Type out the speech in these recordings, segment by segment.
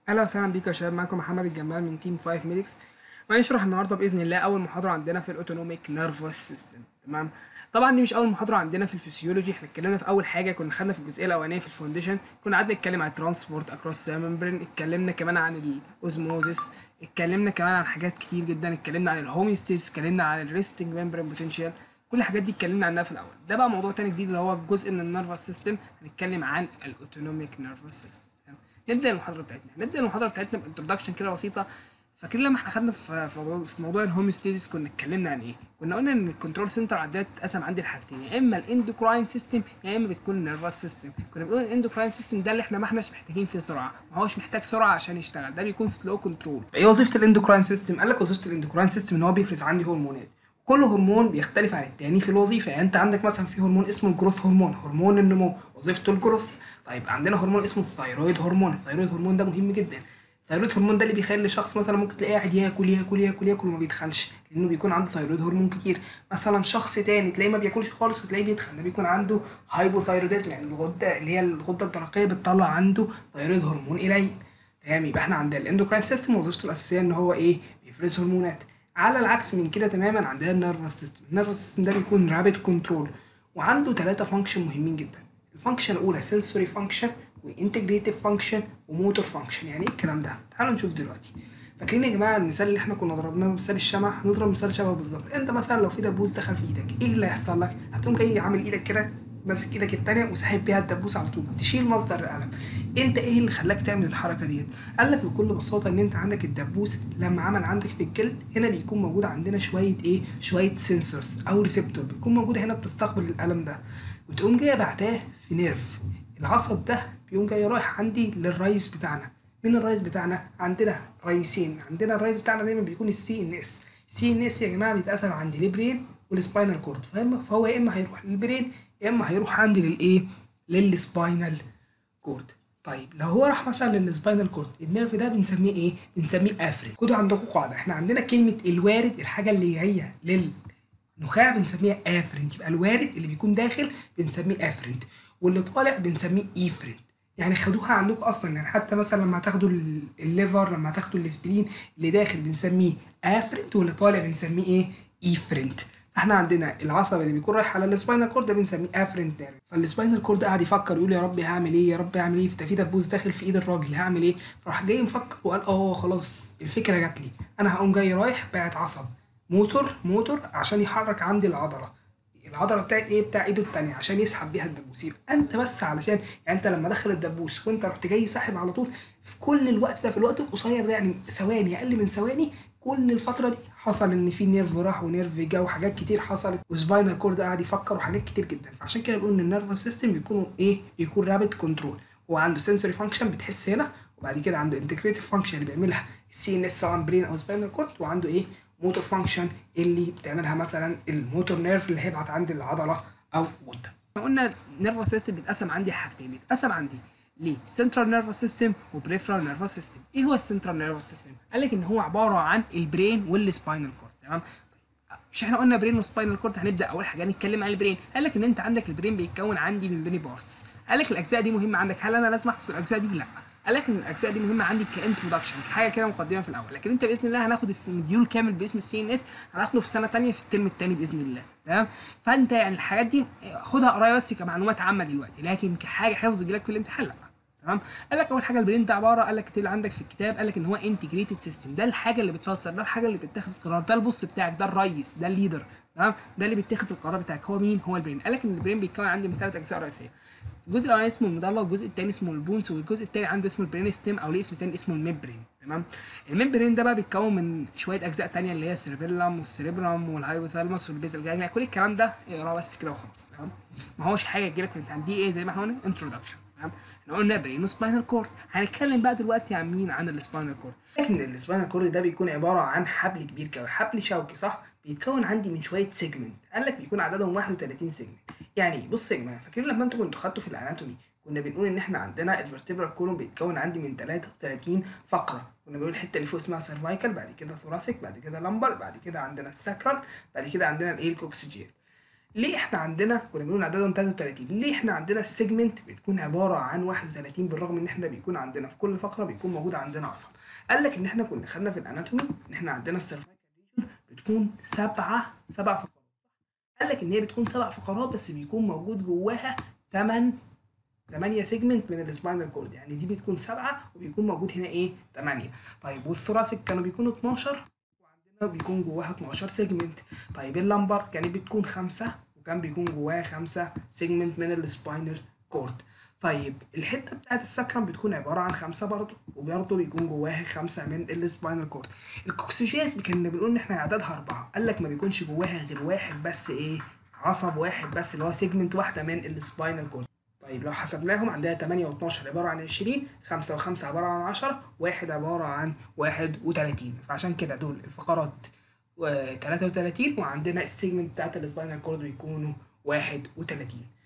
اهلا وسهلا بيكم يا شباب معاكم محمد الجمال من تيم 5 ميديكس وهنشرح النهارده باذن الله اول محاضره عندنا في الاوتونوميك نيرفس سيستم تمام طبعا دي مش اول محاضره عندنا في الفسيولوجي احنا اتكلمنا في اول حاجه كنا خدنا في الجزئيه الاولانيه في الفاونديشن كنا قعدنا نتكلم عن الترانسبورت اكروس ممبرين اتكلمنا كمان عن الاوزموزيس اتكلمنا كمان عن حاجات كتير جدا اتكلمنا عن الهوميوستيس اتكلمنا عن الريستنج ممبرين بوتنشال كل الحاجات دي اتكلمنا عنها في الاول ده بقى موضوع تاني جديد اللي هو جزء من النيرفس سيستم هنتكلم عن الاوتونوميك نيرفس سيستم نبدا المحاضره بتاعتنا نبدا المحاضره بتاعتنا بانتروداكشن كده بسيطه فاكرين لما احنا خدنا في في موضوع في موضوع الهوميوستاسيس كنا اتكلمنا عن ايه كنا قلنا ان الكنترول سنتر عندنا بتتقسم عندي لحاجتين يا اما الاندوكراين سيستم يا اما بتكون النيرفس سيستم كنا بنقول الاندوكراين سيستم ده اللي احنا ما احناش محتاجين فيه سرعه ما هوش محتاج سرعه عشان يشتغل ده بيكون سلو كنترول ايه وظيفه الاندوكراين سيستم قال لك وظيفه الاندوكراين سيستم ان هو بيفرز عندي هرمونات كل هرمون بيختلف عن التاني في الوظيفه يعني انت عندك مثلا في هرمون اسمه الجروث هرمون هرمون النمو وظيفته الجروث طيب عندنا هرمون اسمه الثايرويد هرمون الثايرويد هرمون ده مهم جدا الثايرويد هرمون ده اللي بيخلي شخص مثلا ممكن تلاقيه قاعد ياكل ياكل ياكل ياكل وما بيتخنش لانه بيكون عنده ثايرويد هرمون كتير مثلا شخص تاني تلاقيه ما بياكلش خالص وتلاقيه بيتخن ده بيكون عنده هايبوثايروديزم يعني الغده اللي هي الغده الدرقيه بتطلع عنده ثايرويد هرمون قليل تمام يبقى احنا عندنا الاندوكراين سيستم وظيفته الاساسيه ان هو ايه بيفرز هرمونات على العكس من كده تماما عندنا النيرفس سيستم النيرفس سيستم ده بيكون رابيد كنترول وعنده ثلاثه فانكشن مهمين جدا الفانكشن الاولى سنسوري فانكشن وانتجريتيف فانكشن وموتور فانكشن يعني ايه الكلام ده تعالوا نشوف دلوقتي فاكرين يا جماعه المثال اللي احنا كنا ضربناه مثال الشمع هنضرب مثال شبه بالظبط انت مثلا لو في دبوس دخل في ايدك ايه اللي هيحصل لك هتقوم جاي عامل ايدك كده ماسك ايدك التانية وساحب بيها الدبوس على طول تشيل مصدر الالم انت ايه اللي خلاك تعمل الحركه ديت قال لك بكل بساطه ان انت عندك الدبوس لما عمل عندك في الجلد هنا بيكون موجود عندنا شويه ايه شويه سنسورز او ريسبتور بيكون موجود هنا بتستقبل الالم ده وتقوم جايه بعتاه في نيرف العصب ده بيقوم جاي رايح عندي للرئيس بتاعنا مين الرئيس بتاعنا عندنا رئيسين عندنا الرئيس بتاعنا دايما بيكون السي ان اس السي ان اس يا جماعه بيتقسم عندي البرين والسباينال كورد فاهم فهو يا اما هيروح للبرين يا اما هيروح عندي للايه للسباينال كورد طيب لو هو راح مثلا للسباينال كورد النيرف ده بنسميه ايه بنسميه افرين خدوا عندكم قاعده احنا عندنا كلمه الوارد الحاجه اللي هي للنخاع بنسميها افرنت يبقى الوارد اللي بيكون داخل بنسميه افرنت واللي طالع بنسميه ايفرنت يعني خدوها عندكم اصلا يعني حتى مثلا لما تاخدوا الليفر لما تاخدوا الاسبرين اللي داخل بنسميه افرنت واللي طالع بنسميه ايه ايفرنت احنا عندنا العصب اللي بيكون رايح على السباينال كورد ده بنسميه افرنت نيرف فالسباينال كورد قاعد يفكر يقول يا رب هعمل ايه يا رب هعمل ايه ده في دبوس داخل في ايد الراجل هعمل ايه فراح جاي مفكر وقال اه خلاص الفكره جات لي انا هقوم جاي رايح باعت عصب موتور موتور عشان يحرك عندي العضله العضله بتاعت ايه بتاع ايده التانية عشان يسحب بيها الدبوس يبقى انت بس علشان يعني انت لما دخل الدبوس وانت رحت جاي ساحب على طول في كل الوقت ده في الوقت القصير ده يعني ثواني اقل من ثواني كل الفتره دي حصل ان في نيرف راح ونيرف جا وحاجات كتير حصلت وسباينال كورد قاعد يفكر وحاجات كتير جدا فعشان كده بنقول ان النيرفس سيستم بيكون ايه بيكون رابيد كنترول هو عنده سنسوري فانكشن بتحس هنا وبعد كده عنده انتجريتيف فانكشن اللي بيعملها السي ان اس سواء برين او سباينال كورد وعنده ايه موتور فانكشن اللي بتعملها مثلا الموتور نيرف اللي هيبعت عندي العضله او غده قلنا النيرفس سيستم بيتقسم عندي حاجتين بيتقسم عندي ليه سنترال نيرفس سيستم وبريفرال نيرفس سيستم ايه هو السنترال نيرفس سيستم قال لك ان هو عباره عن البرين والسباينال كورد تمام مش احنا قلنا برين وسباينال كورد هنبدا اول حاجه نتكلم عن البرين قال لك ان انت عندك البرين بيتكون عندي من بيني بارتس قال لك الاجزاء دي مهمه عندك هل انا لازم احفظ الاجزاء دي لا قال لك ان الاجزاء دي مهمه عندي كانترودكشن حاجه كده مقدمه في الاول لكن انت باذن الله هناخد المديول كامل باسم السي ان اس هناخده في سنه ثانيه في الترم الثاني باذن الله تمام فانت يعني الحاجات دي خدها قرايه بس كمعلومات عامه دلوقتي لكن كحاجه حفظ يجيلك في الامتحان لا تمام قال لك اول حاجه البرين ده عباره قال لك اللي عندك في الكتاب قال لك ان هو انتجريتد سيستم ده الحاجه اللي بتفسر ده الحاجه اللي بتتخذ القرار ده البص بتاعك ده الرئيس ده الليدر تمام ده اللي بيتخذ القرار بتاعك هو مين هو البرين قال لك ان البرين بيتكون عندي من ثلاث اجزاء رئيسيه الجزء الاولاني اسمه المضله والجزء الثاني اسمه البونس والجزء الثاني عنده اسمه البرين ستيم او ليه اسم ثاني اسمه الممبرين تمام الممبرين ده بقى بيتكون من شويه اجزاء ثانيه اللي هي السيربيلم والسيريبرام والهايبوثالاموس والبيزل جانجليا كل الكلام ده اقراه بس كده وخلاص تمام ما هوش حاجه تجيلك في الامتحان دي ايه زي ما احنا قلنا انتروداكشن تمام احنا قلنا برين وسباينال كورد هنتكلم بقى دلوقتي عن مين عن السباينال كورد لكن السباينال كورد ده بيكون عباره عن حبل كبير كده حبل شوكي صح بيتكون عندي من شويه سيجمنت قال لك بيكون عددهم 31 سيجمنت يعني بص يا جماعه فاكرين لما انتوا كنتوا خدتوا في الاناتومي كنا بنقول ان احنا عندنا الفرتبرال كولوم بيتكون عندي من 33 فقره كنا بنقول الحته اللي فوق اسمها سيرفايكال بعد كده ثوراسيك بعد كده لمبر بعد كده عندنا الساكرال بعد كده عندنا الايه الكوكسيجيال ليه احنا عندنا كنا بنقول عددهم 33 ليه احنا عندنا السيجمنت بتكون عباره عن 31 بالرغم ان احنا بيكون عندنا في كل فقره بيكون موجود عندنا عصب قال لك ان احنا كنا خدنا في الاناتومي ان احنا عندنا السيرفايكال ريجن بتكون سبعه سبع فقرات قال لك ان هي بتكون سبع فقرات بس بيكون موجود جواها 8 8 سيجمنت من السباينال كورد يعني دي بتكون سبعه وبيكون موجود هنا ايه 8 طيب والثوراسيك كانوا بيكونوا 12 وعندنا بيكون جواها 12 سيجمنت طيب اللمبر كانت بتكون خمسه وكان بيكون جواها خمسه سيجمنت من السباينال كورد طيب الحته بتاعت السكرم بتكون عباره عن خمسه برضه وبرضه بيكون جواها خمسه من السباينال كورد الكوكسيجياس كنا بنقول ان احنا عددها اربعه قال لك ما بيكونش جواها غير واحد بس ايه عصب واحد بس اللي هو سيجمنت واحده من السباينال كورد طيب لو حسبناهم عندها 8 و12 عباره عن 20 5 و5 عباره عن 10 واحد عباره عن 31 فعشان كده دول الفقرات 33 وعندنا السيجمنت بتاعت السباينال كورد بيكونوا 31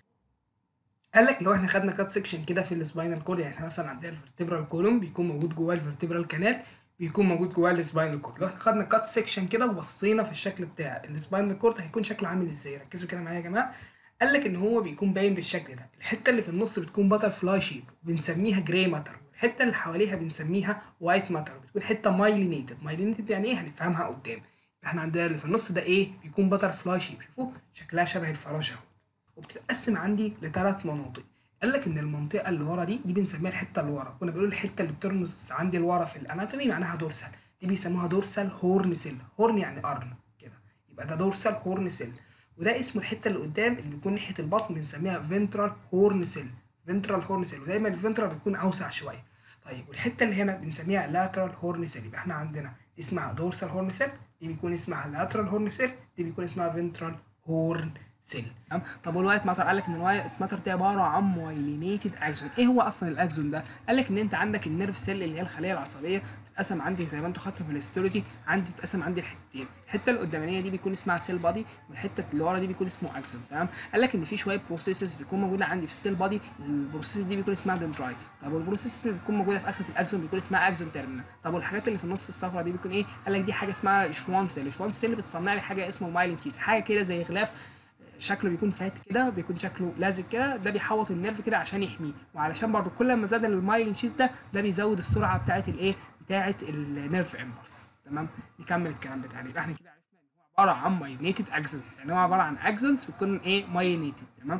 قال لك لو احنا خدنا كات سيكشن كده في السباينال كورد يعني احنا مثلا عندنا الفرتبرال كولوم بيكون موجود جواه الفرتبرال كانال بيكون موجود جواه السباينال كورد لو احنا خدنا كات سيكشن كده وبصينا في الشكل بتاع السباينال كورد هيكون شكله عامل ازاي ركزوا كده معايا يا جماعه قال لك ان هو بيكون باين بالشكل ده الحته اللي في النص بتكون باتر فلاي شيب بنسميها جراي ماتر الحته اللي حواليها بنسميها وايت ماتر بتكون حته مايلينيتد مايلينيتد يعني ايه هنفهمها قدام احنا عندنا اللي في النص ده ايه بيكون باتر فلاي شيب شوفوا شكلها شبه الفراشه اهو وبتتقسم عندي لثلاث مناطق قال لك ان المنطقه اللي ورا دي دي بنسميها الحته اللي ورا كنا بنقول الحته اللي بترمز عندي لورا في الاناتومي معناها دورسال دي بيسموها دورسال هورن سيل هورن يعني قرن كده يبقى ده دورسال هورن سيل وده اسمه الحته اللي قدام اللي بيكون ناحيه البطن بنسميها فنترال هورن سيل فنترال هورن سيل ودايما الفنترال بتكون اوسع شويه طيب والحته اللي هنا بنسميها لاترال هورن سيل يبقى احنا عندنا دي اسمها دورسال هورن سيل دي بيكون اسمها لاترال هورن سيل دي بيكون اسمها فنترال هورن سيل تمام طب والوايت ماتر قال لك ان الوايت ماتر دي عباره عن مايلينيتد اكزون ايه هو اصلا الاكزون ده قال لك ان انت عندك النيرف سيل اللي هي الخليه العصبيه بتتقسم عندي زي ما انتوا خدتوا في الهيستولوجي عندي بتتقسم عندي الحتتين الحته القدامانيه دي بيكون اسمها سيل بادي والحته اللي ورا دي بيكون اسمه اكزون تمام قال لك ان في شويه بروسيسز بيكون موجوده عندي في السيل بادي البروسيس دي بيكون اسمها دندراي طب والبروسيس اللي بتكون موجوده في اخره الاكزون بيكون اسمها اكزون تيرمينال طب والحاجات اللي في النص الصفراء دي بيكون ايه قال لك دي حاجه اسمها شوان سيل شوان سيل بتصنع لي حاجه اسمه مايلين تشيز حاجه كده زي غلاف شكله بيكون فات كده بيكون شكله لازق كده ده بيحوط النيرف كده عشان يحميه وعلشان برضو كل ما زاد المايلين شيز ده ده بيزود السرعه بتاعه الايه بتاعه النيرف امبلس تمام نكمل الكلام بتاعنا يبقى احنا كده عرفنا ان هو عباره عن مايلينيتد اكسونز يعني هو عباره عن اكسونز بتكون ايه مايلينيتد تمام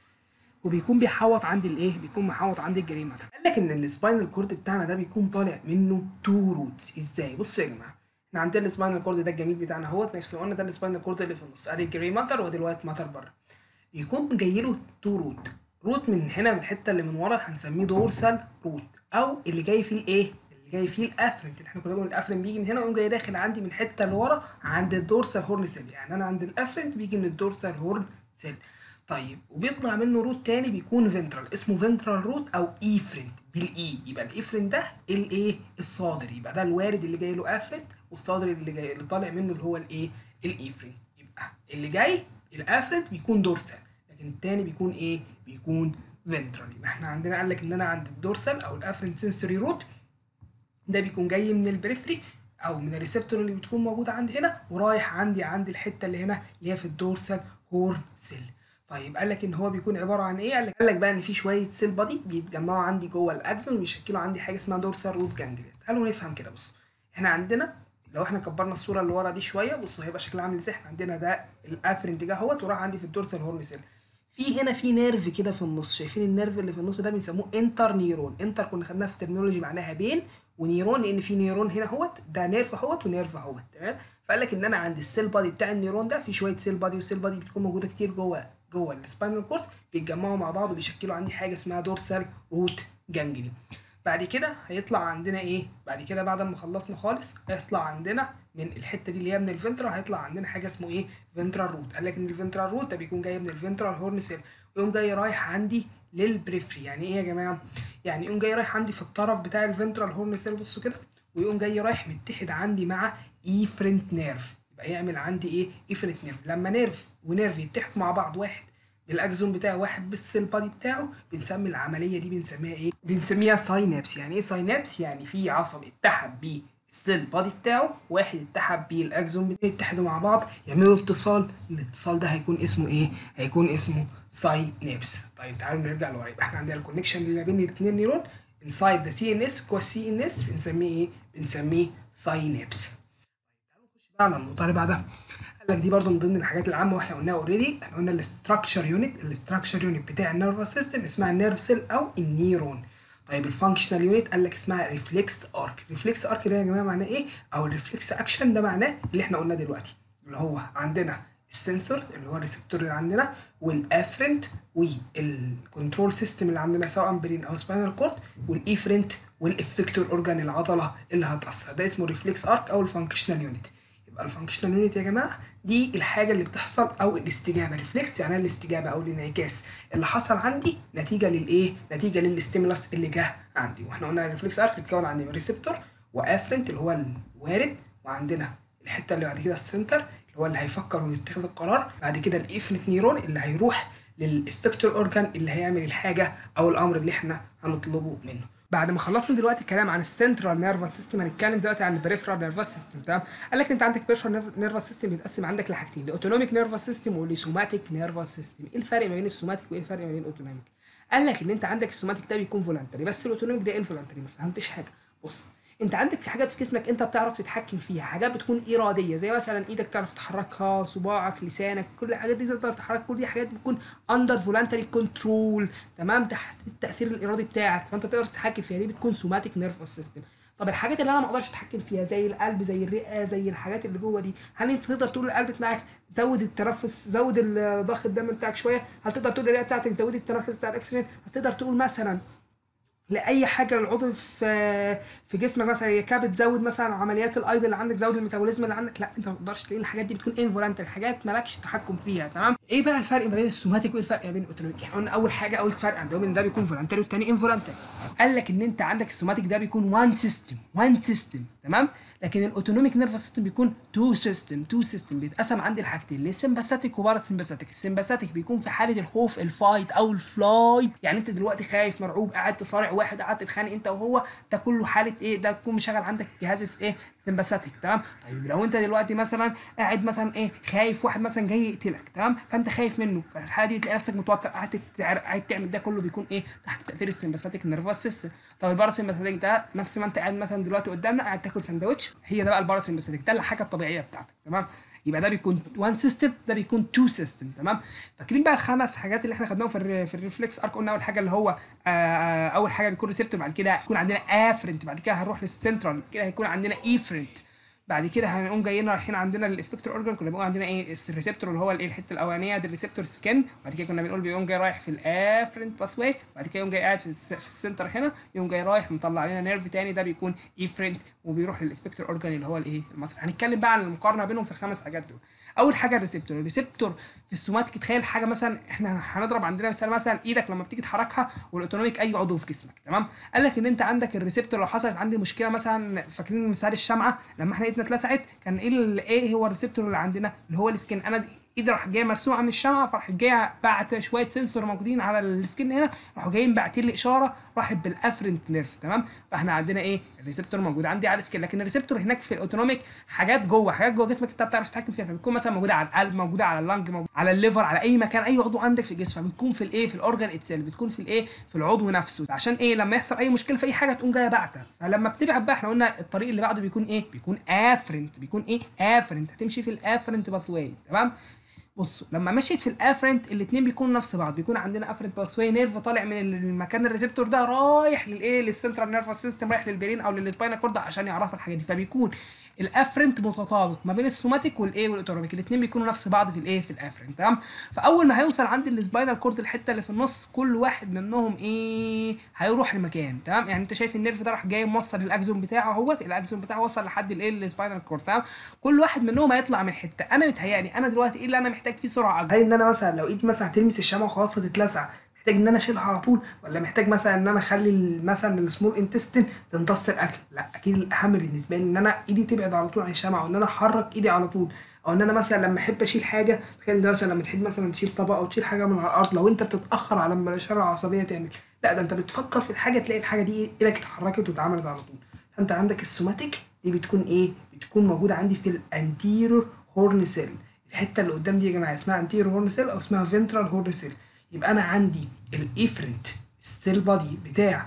وبيكون بيحوط عندي الايه بيكون محوط عندي الجري ماتر قال لك ان السباينال كورد بتاعنا ده بيكون طالع منه تو روتس ازاي بصوا يا جماعه احنا عندنا السباينال كورد ده الجميل بتاعنا اهوت نفس ما قلنا ده السباينال كورد اللي في النص ادي الجري ماتر وادي الوايت ماتر بره بيكون جاي له تو روت روت من هنا من الحته اللي من ورا هنسميه دورسال روت او اللي جاي فيه الايه اللي جاي فيه الافرنت اللي احنا كنا بنقول الافرنت بيجي من هنا ويقوم جاي داخل عندي من الحته اللي ورا عند الدورسال هورن سيل يعني انا عند الافرنت بيجي من الدورسال هورن سيل طيب وبيطلع منه روت تاني بيكون فنترال اسمه فنترال روت او ايفرنت بالاي يبقى الايفرنت ده الايه الصادر يبقى ده الوارد اللي جاي له افرنت والصادر اللي جاي اللي طالع منه اللي هو الايه الايفرنت يبقى اللي جاي الافرنت بيكون دورسال لكن التاني بيكون ايه بيكون فنترال يبقى احنا عندنا قال لك ان انا عند الدورسال او الافرنت سنسوري روت ده بيكون جاي من البريفري او من الريسبتور اللي بتكون موجوده عندي هنا ورايح عندي عند الحته اللي هنا اللي هي في الدورسال هورن سيل طيب قال لك ان هو بيكون عباره عن ايه قال لك قال لك بقى ان في شويه سيل بادي بيتجمعوا عندي جوه الاكزون وبيشكلوا عندي حاجه اسمها دورسال روت جانجليا تعالوا نفهم كده بص احنا عندنا لو احنا كبرنا الصوره اللي ورا دي شويه بصوا هيبقى شكلها عامل ازاي احنا عندنا ده الافرنت جه اهوت وراح عندي في الدورسال هورن سيل في هنا في نيرف كده في النص شايفين النيرف اللي في النص ده بنسموه انتر نيرون انتر كنا خدناها في الترمينولوجي معناها بين ونيرون لان في نيرون هنا اهوت ده نيرف اهوت ونيرف اهوت تمام فقال لك ان انا عند السيل بادي بتاع النيرون ده في شويه سيل بادي وسيل بادي بتكون موجوده كتير جوه جوه السباينال كورد بيتجمعوا مع بعض وبيشكلوا عندي حاجه اسمها دورسال روت جانجلي بعد كده هيطلع عندنا ايه بعد كده بعد ما خلصنا خالص هيطلع عندنا من الحته دي اللي هي من الفنترال هيطلع عندنا حاجه اسمه ايه فنترال روت قال لك ان الفنترال روت ده بيكون جاي من الفنترال هورن سيل ويقوم جاي رايح عندي للبريفري يعني ايه يا جماعه يعني يقوم جاي رايح عندي في الطرف بتاع الفنترال هورن سيل بصوا كده ويقوم جاي رايح متحد عندي مع ايفرنت نيرف يبقى يعمل عندي ايه ايفرنت نيرف لما نيرف ونيرف يتحدوا مع بعض واحد بالاكزون بتاعه واحد بالسيل بادي بتاعه بنسمي العمليه دي بنسميها ايه بنسميها ساينابس يعني ايه ساينابس يعني في عصب اتحد السيل بادي بتاعه واحد اتحد بيه الاكزون بتاعه يتحدوا مع بعض يعملوا اتصال الاتصال ده هيكون اسمه ايه هيكون اسمه ساينابس طيب تعالوا نرجع لورا يبقى احنا عندنا الكونكشن اللي ما بين الاثنين نيرون انسايد ذا تي ان اس جوه السي ان اس بنسميه ايه بنسميه ساينابس تعالوا نخش بقى على النقطه اللي بعدها قال لك دي برضو من ضمن الحاجات العامه واحنا قلناها اوريدي احنا قلنا الاستراكشر يونت الاستراكشر يونت بتاع النيرفس سيستم اسمها النيرف سيل او النيرون طيب الفانكشنال يونت قال لك اسمها ريفلكس ارك ريفلكس ارك ده يا جماعه معناه ايه او الريفلكس اكشن ده معناه اللي احنا قلناه دلوقتي اللي هو عندنا السنسور اللي هو الريسبتور اللي عندنا والافرنت والكنترول سيستم اللي عندنا سواء برين او سباينال كورد والايفرنت والافكتور اورجان العضله اللي هتاثر ده اسمه ريفلكس ارك او الفانكشنال يونت يبقى الفانكشنال يونت يا جماعه دي الحاجه اللي بتحصل او الاستجابه ريفلكس يعني الاستجابه او الانعكاس اللي حصل عندي نتيجه للايه نتيجه للاستيمولاس اللي جه عندي واحنا قلنا الريفلكس ارك بيتكون عندي من ريسبتور وافرنت اللي هو الوارد وعندنا الحته اللي بعد كده السنتر اللي هو اللي هيفكر ويتخذ القرار بعد كده الايفرنت نيرون اللي هيروح للافكتور اورجان اللي هيعمل الحاجه او الامر اللي احنا هنطلبه منه بعد ما خلصنا دلوقتي الكلام عن السنترال نيرفس سيستم هنتكلم دلوقتي عن البريفرال نيرفس سيستم تمام قال لك انت عندك بريفرال نيرفس سيستم بيتقسم عندك لحاجتين لاوتونوميك نيرفس سيستم ولسوماتيك نيرفس سيستم ايه الفرق ما بين السوماتيك وايه الفرق ما بين الاوتونوميك قال لك ان انت عندك السوماتيك ده بيكون فولنتري بس الاوتونوميك ده انفولنتري ما فهمتش حاجه بص انت عندك في حاجات في جسمك انت بتعرف تتحكم فيها حاجات بتكون اراديه زي مثلا ايدك تعرف تحركها صباعك لسانك كل الحاجات دي تقدر تحرك كل دي حاجات بتكون اندر فولنتري كنترول تمام تحت التاثير الارادي بتاعك فانت تقدر تتحكم فيها دي بتكون سوماتيك نيرفس سيستم طب الحاجات اللي انا ما اقدرش اتحكم فيها زي القلب زي الرئه زي الحاجات اللي جوه دي هل انت تقدر تقول للقلب بتاعك زود التنفس زود ضخ الدم بتاعك شويه هل تقدر تقول للرئه بتاعتك زودي التنفس بتاع الاكسجين هل تقدر تقول مثلا لاي حاجه للعضو في في جسمك مثلا هي كابت تزود مثلا عمليات الايض اللي عندك زود الميتابوليزم اللي عندك لا انت ما تقدرش لان الحاجات دي بتكون انفولنتري حاجات مالكش تحكم فيها تمام ايه بقى الفرق ما بين السوماتيك وايه الفرق ما بين الاوتونوميك احنا قلنا اول حاجه اول فرق عندهم ان ده بيكون فولنتري والتاني انفولنتري قال لك ان انت عندك السوماتيك ده بيكون وان سيستم وان سيستم تمام لكن الاوتونوميك نيرفس سيستم بيكون تو سيستم تو سيستم بيتقسم عندي الحاجتين للسمباثيك وباراسمباثيك السمباثيك بيكون في حاله الخوف الفايت او الفلايت يعني انت دلوقتي خايف مرعوب قاعد تصارع واحد قاعد تتخانق انت وهو ده كله حاله ايه ده تكون مشغل عندك جهاز ايه سمباثيك تمام طيب لو انت دلوقتي مثلا قاعد مثلا ايه خايف واحد مثلا جاي يقتلك تمام فانت خايف منه فالحاله دي بتلاقي نفسك متوتر قاعد قاعد تعمل ده كله بيكون ايه تحت تاثير السمباثيك نيرفس سيستم طب الباراسمباثيك ده نفس ما انت قاعد مثلا دلوقتي قدامنا قاعد تاكل سندوتش هي ده بقى الباراسمباثيك ده الحاجه الطبيعيه بتاعتك تمام يبقى ده بيكون وان سيستم ده بيكون تو سيستم تمام فاكرين بقى الخمس حاجات اللي احنا خدناهم في الري في الريفلكس ارك قلنا اول حاجه اللي هو آه اول حاجه بيكون ريسبتور بعد كده يكون عندنا افرنت بعد كده هنروح للسنترال كده هيكون عندنا ايفرنت بعد كده هنقوم جايين رايحين عندنا الافكتور اورجان كنا بنقول عندنا ايه الريسبتور اللي هو الايه الحته الاولانيه ده الريسبتور سكين بعد كده كنا بنقول بيقوم جاي رايح في الافرنت باث واي بعد كده يقوم جاي قاعد في, في السنتر هنا يقوم جاي رايح مطلع لنا نيرف تاني ده بيكون ايفرنت وبيروح للافكتور اورجان اللي هو الايه المصري هنتكلم بقى عن المقارنه بينهم في الخمس حاجات دول اول حاجه الريسبتور الريسبتور في السوماتيك تخيل حاجه مثلا احنا هنضرب عندنا مثال مثلا ايدك لما بتيجي تحركها والاوتونوميك اي عضو في جسمك تمام قال لك ان انت عندك الريسبتور لو حصلت عندي مشكله مثلا فاكرين مثال الشمعه لما احنا ايدنا اتلسعت كان ايه ايه هو الريسبتور اللي عندنا اللي هو السكين انا ايدي راح جايه مرسومه من الشمعه فراح جايه بعت شويه سنسور موجودين على السكين هنا راحوا جايين باعتين لي اشاره راحت بالافرنت نيرف تمام فاحنا عندنا ايه الريسبتور موجود عندي على السكين لكن الريسبتور هناك في الاوتونوميك حاجات جوه حاجات جوه جسمك انت بتعرف تتحكم فيها فبتكون مثلا موجوده على القلب موجوده على اللنج موجودة على الليفر على اي مكان اي عضو عندك في الجسم فبتكون في الايه في الاورجان اتسيل بتكون في الايه في العضو نفسه عشان ايه لما يحصل اي مشكله في اي حاجه تقوم جايه باعته فلما بتبعت بقى احنا قلنا الطريق اللي بعده بيكون ايه بيكون افرنت بيكون ايه افرنت هتمشي في الافرنت باثواي تمام بصوا لما مشيت في الافرنت الاثنين بيكونوا نفس بعض بيكون عندنا افرنت باثواي نيرف طالع من المكان الريسبتور ده رايح للايه للسنترال نيرفس سيستم رايح للبرين او للسباينا كورد عشان يعرف الحاجات دي فبيكون الافرنت متطابق ما بين السوماتيك والايه والاوتونوميك الاثنين بيكونوا نفس بعض في الايه في الافرنت تمام فاول ما هيوصل عند السباينال كورد الحته اللي في النص كل واحد منهم ايه هيروح لمكان تمام يعني انت شايف النيرف ده راح جاي موصل الاكزون بتاعه اهوت الاكزون بتاعه وصل لحد الايه السباينال كورد تمام كل واحد منهم هيطلع من حته انا متهيألي انا دلوقتي ايه اللي انا محتاج فيه سرعه اكبر هل ان انا مثلا لو ايدي مثلا هتلمس الشمعه وخلاص هتتلسع محتاج ان انا اشيلها على طول ولا محتاج مثلا ان انا اخلي ال- مثلا السمول انتستين تمتص الاكل لا اكيد الاهم بالنسبه لي ان انا ايدي تبعد على طول عن الشمعه وان انا احرك ايدي على طول او ان انا مثلا لما احب اشيل حاجه تخيل انت مثلا لما تحب مثلا تشيل طبق او تشيل حاجه من على الارض لو انت بتتاخر على لما الاشاره العصبيه تعمل لا ده انت بتفكر في الحاجه تلاقي الحاجه دي ايدك اتحركت واتعملت على طول فانت عندك السوماتيك دي بتكون ايه بتكون موجوده عندي في الانتيرور هورن سيل الحته اللي قدام دي يا جماعه اسمها انتيرور هورن سيل او اسمها فنترال هورن سيل يبقى انا عندي الافرنت السيل بادي بتاع